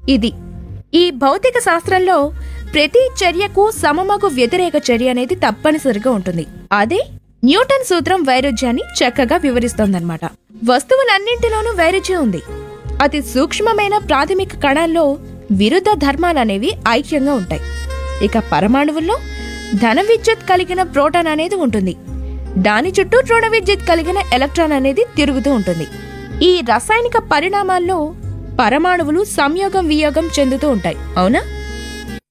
ఇది ఈ భౌతిక శాస్త్రంలో ప్రతి చర్యకు సమమగు వ్యతిరేక చర్య అనేది తప్పనిసరిగా ఉంటుంది అదే న్యూటన్ సూత్రం వైరుధ్యాన్ని చక్కగా వివరిస్తోందన్నమాట వస్తువులన్నింటిలోనూ వైరుధ్యం ఉంది అతి సూక్ష్మమైన ప్రాథమిక కణాల్లో విరుద్ధ ధర్మాలనేవి ఐక్యంగా ఉంటాయి ఇక పరమాణువుల్లో ధన విద్యుత్ కలిగిన ప్రోటాన్ అనేది ఉంటుంది దాని చుట్టూ రుణ విద్యుత్ కలిగిన ఎలక్ట్రాన్ అనేది తిరుగుతూ ఉంటుంది ఈ రసాయనిక పరిణామాల్లో పరమాణువులు సంయోగం వియోగం చెందుతూ ఉంటాయి అవునా